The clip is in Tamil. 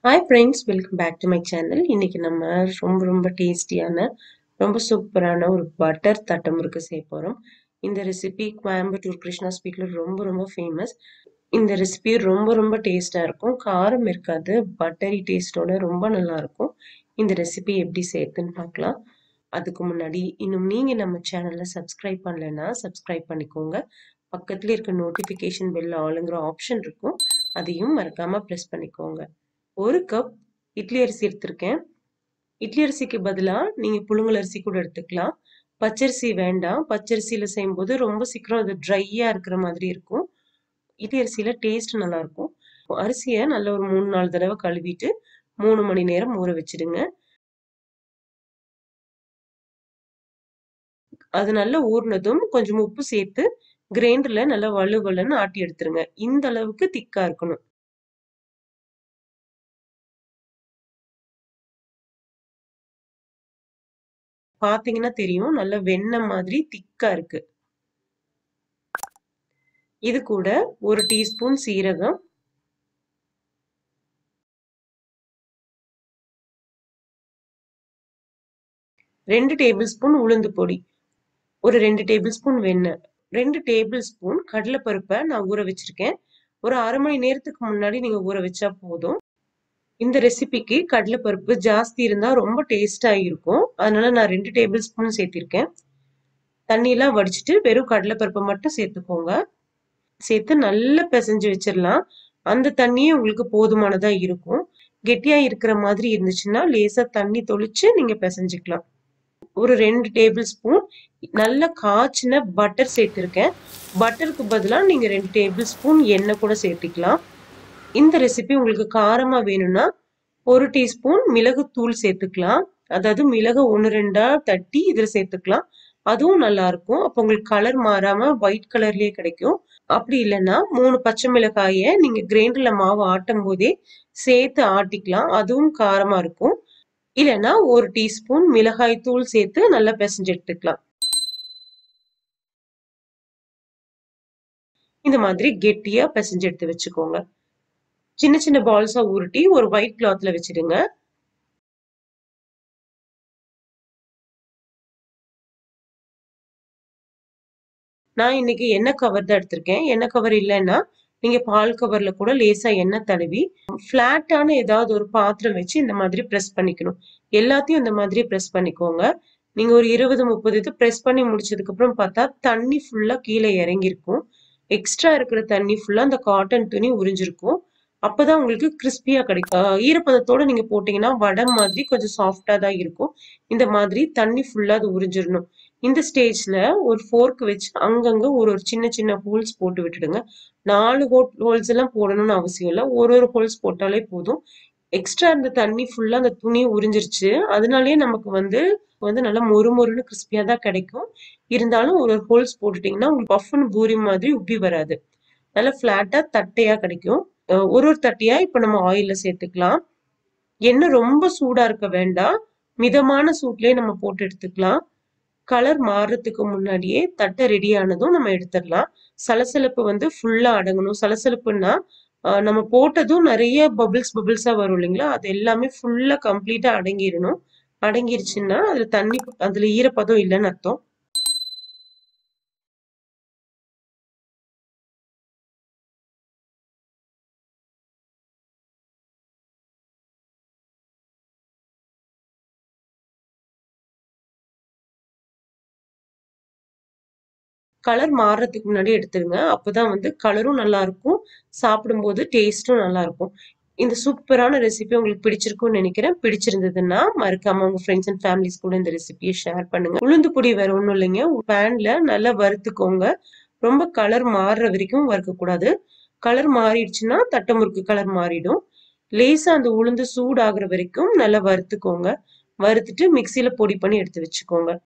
hi friends welcome back to my channel இன்னைக்கு நம்ம ரொம்ப ரொம்ப டேஸ்டியான ரொம்ப சூப்பரான ஒரு பட்டர் தட்டை முறுக்கு செய்ய போகிறோம் இந்த ரெசிபி கோயம்புத்தூர் கிருஷ்ணா ஸ்வீட்டில் ரொம்ப ரொம்ப ஃபேமஸ் இந்த ரெசிபி ரொம்ப ரொம்ப டேஸ்டாக இருக்கும் காரம் இருக்காது பட்டரி டேஸ்டோட ரொம்ப நல்லா இருக்கும் இந்த ரெசிபி எப்படி செய்யுதுன்னு பார்க்கலாம் அதுக்கு முன்னாடி இன்னும் நீங்கள் நம்ம சேனலில் சப்ஸ்கிரைப் பண்ணலைன்னா சப்ஸ்கிரைப் பண்ணிக்கோங்க பக்கத்தில் இருக்க நோட்டிஃபிகேஷன் பெல் ஆளுங்கிற ஆப்ஷன் இருக்கும் அதையும் மறக்காமல் ப்ரெஸ் பண்ணிக்கோங்க ஒரு கப் இட்லி அரிசி எடுத்திருக்கேன் இட்லி அரிசிக்கு பதிலாக நீங்கள் புழுங்கல் அரிசி கூட எடுத்துக்கலாம் பச்சரிசி வேண்டாம் பச்சரிசியில் செய்யும்போது ரொம்ப சீக்கிரம் அது ட்ரையாக இருக்கிற மாதிரி இருக்கும் இட்லி அரிசியில் டேஸ்ட் நல்லாயிருக்கும் அரிசியை நல்ல ஒரு மூணு நாலு தடவை கழுவிட்டு மூணு மணி நேரம் ஊற வச்சிடுங்க அது நல்லா ஊறினதும் கொஞ்சம் உப்பு சேர்த்து கிரைண்டரில் நல்லா வலு வலுன்னு ஆட்டி எடுத்துருங்க இந்த அளவுக்கு திக்காக இருக்கணும் பாத்தீங்கன்னா தெரியும் நல்ல வெண்ணெய் மாதிரி திக்கா இருக்கு இது கூட ஒரு டீஸ்பூன் சீரகம் ரெண்டு டேபிள் ஸ்பூன் உளுந்து பொடி ஒரு ரெண்டு டேபிள் ஸ்பூன் வெண்ணெய் ரெண்டு டேபிள் ஸ்பூன் கடலைப்பருப்பை நான் ஊற வச்சிருக்கேன் ஒரு அரை மணி நேரத்துக்கு முன்னாடி நீங்க ஊற வச்சா போதும் இந்த ரெசிபிக்கு கடலைப்பருப்பு ஜாஸ்தி இருந்தால் ரொம்ப டேஸ்டாக இருக்கும் அதனால நான் ரெண்டு டேபிள் ஸ்பூன் சேர்த்திருக்கேன் தண்ணியெல்லாம் வடிச்சிட்டு வெறும் கடலைப்பருப்பை மட்டும் சேர்த்துக்கோங்க சேர்த்து நல்லா பிசைஞ்சு வச்சிடலாம் அந்த தண்ணியே உங்களுக்கு போதுமானதாக இருக்கும் கெட்டியாக இருக்கிற மாதிரி இருந்துச்சுன்னா லேசாக தண்ணி தொளிச்சு நீங்கள் பிசைஞ்சுக்கலாம் ஒரு ரெண்டு டேபிள் ஸ்பூன் நல்ல காய்ச்சின பட்டர் சேர்த்துருக்கேன் பட்டருக்கு பதிலாக நீங்கள் ரெண்டு டேபிள் ஸ்பூன் எண்ணெய் கூட சேர்த்துக்கலாம் இந்த ரெசிபி உங்களுக்கு காரமாக வேணும்னா ஒரு டீஸ்பூன் மிளகு தூள் சேர்த்துக்கலாம் அதாவது மிளகு ஒன்று ரெண்டா தட்டி இதில் சேர்த்துக்கலாம் அதுவும் நல்லா இருக்கும் அப்போ உங்களுக்கு கலர் மாறாம ஒயிட் கலர்லயே கிடைக்கும் அப்படி இல்லைன்னா மூணு பச்சை மிளகாயை நீங்க கிரைண்டர்ல மாவு ஆட்டும் போதே சேர்த்து ஆட்டிக்கலாம் அதுவும் காரமா இருக்கும் இல்லைன்னா ஒரு டீஸ்பூன் மிளகாய் தூள் சேர்த்து நல்லா பிசைஞ்சு எடுத்துக்கலாம் இந்த மாதிரி கெட்டியா பிசைஞ்சு எடுத்து வச்சுக்கோங்க சின்ன சின்ன பால்ஸா உருட்டி ஒரு ஒயிட் கிளாத்ல வச்சிடுங்க நான் இன்னைக்கு எண்ணெய் கவர் தான் எடுத்திருக்கேன் எண்ணெய் கவர் இல்லைன்னா நீங்க பால் கவர்ல கூட லேசா எண்ணெய் தடவி ஃபிளாட்டான ஏதாவது ஒரு பாத்திரம் வச்சு இந்த மாதிரி ப்ரெஸ் பண்ணிக்கணும் எல்லாத்தையும் இந்த மாதிரி ப்ரெஸ் பண்ணிக்கோங்க நீங்க ஒரு இருபது முப்பது இது ப்ரெஸ் பண்ணி முடிச்சதுக்கு அப்புறம் பார்த்தா தண்ணி ஃபுல்லா கீழே இறங்கியிருக்கும் எக்ஸ்ட்ரா இருக்கிற தண்ணி ஃபுல்லா அந்த காட்டன் துணி உறிஞ்சிருக்கும் அப்பதான் உங்களுக்கு கிறிஸ்பியா கிடைக்கும் ஈரப்பதத்தோட நீங்க போட்டீங்கன்னா வடை மாதிரி கொஞ்சம் சாஃப்டா தான் இருக்கும் இந்த மாதிரி தண்ணி ஃபுல்லா அது உறிஞ்சிடணும் இந்த ஸ்டேஜ்ல ஒரு ஃபோர்க் வச்சு அங்கங்க ஒரு ஒரு சின்ன சின்ன ஹோல்ஸ் போட்டு விட்டுடுங்க நாலு ஹோல்ஸ் எல்லாம் போடணும்னு அவசியம் இல்லை ஒரு ஒரு ஹோல்ஸ் போட்டாலே போதும் எக்ஸ்ட்ரா இருந்த தண்ணி ஃபுல்லா அந்த துணி உறிஞ்சிருச்சு அதனாலயே நமக்கு வந்து வந்து நல்லா மொறு மொறுன்னு கிறிஸ்பியா தான் கிடைக்கும் இருந்தாலும் ஒரு ஒரு ஹோல்ஸ் போட்டுட்டீங்கன்னா உங்களுக்கு பஃப்னு பூரி மாதிரி உப்பி வராது நல்லா ஃபிளாட்டா தட்டையா கிடைக்கும் ஒரு ஒரு தட்டியா இப்ப நம்ம ஆயில்ல சேர்த்துக்கலாம் எண்ணெய் ரொம்ப சூடா இருக்க வேண்டாம் மிதமான சூட்லயே நம்ம போட்டு எடுத்துக்கலாம் கலர் மாறுறதுக்கு முன்னாடியே தட்டை ரெடி ஆனதும் நம்ம எடுத்துடலாம் சலசலப்பு வந்து ஃபுல்லா அடங்கணும் சலசலப்புன்னா நம்ம போட்டதும் நிறைய பபிள்ஸ் பபிள்ஸா வரும் இல்லைங்களா அது எல்லாமே ஃபுல்லா கம்ப்ளீட்டா அடங்கிடணும் அடங்கிருச்சுன்னா அதுல தண்ணி அதுல ஈரப்பதம் இல்லைன்னு அர்த்தம் கலர் மாறுறதுக்கு முன்னாடி எடுத்துருங்க அப்பதான் வந்து கலரும் நல்லா இருக்கும் சாப்பிடும்போது டேஸ்டும் நல்லா இருக்கும் இந்த சூப்பரான ரெசிபி உங்களுக்கு பிடிச்சிருக்கும்னு நினைக்கிறேன் பிடிச்சிருந்ததுன்னா மறக்காம உங்க ஃப்ரெண்ட்ஸ் அண்ட் ஃபேமிலிஸ் கூட இந்த ரெசிபியை ஷேர் பண்ணுங்க உளுந்து பொடி வேற ஒன்றும் இல்லைங்க பேன்ல நல்லா வறுத்துக்கோங்க ரொம்ப கலர் மாறுற வரைக்கும் வறுக்கக்கூடாது கலர் மாறிடுச்சுன்னா தட்டை முறுக்கு கலர் மாறிடும் லேசா அந்த உளுந்து சூடாகிற வரைக்கும் நல்லா வறுத்துக்கோங்க வறுத்துட்டு மிக்சியில பொடி பண்ணி எடுத்து வச்சுக்கோங்க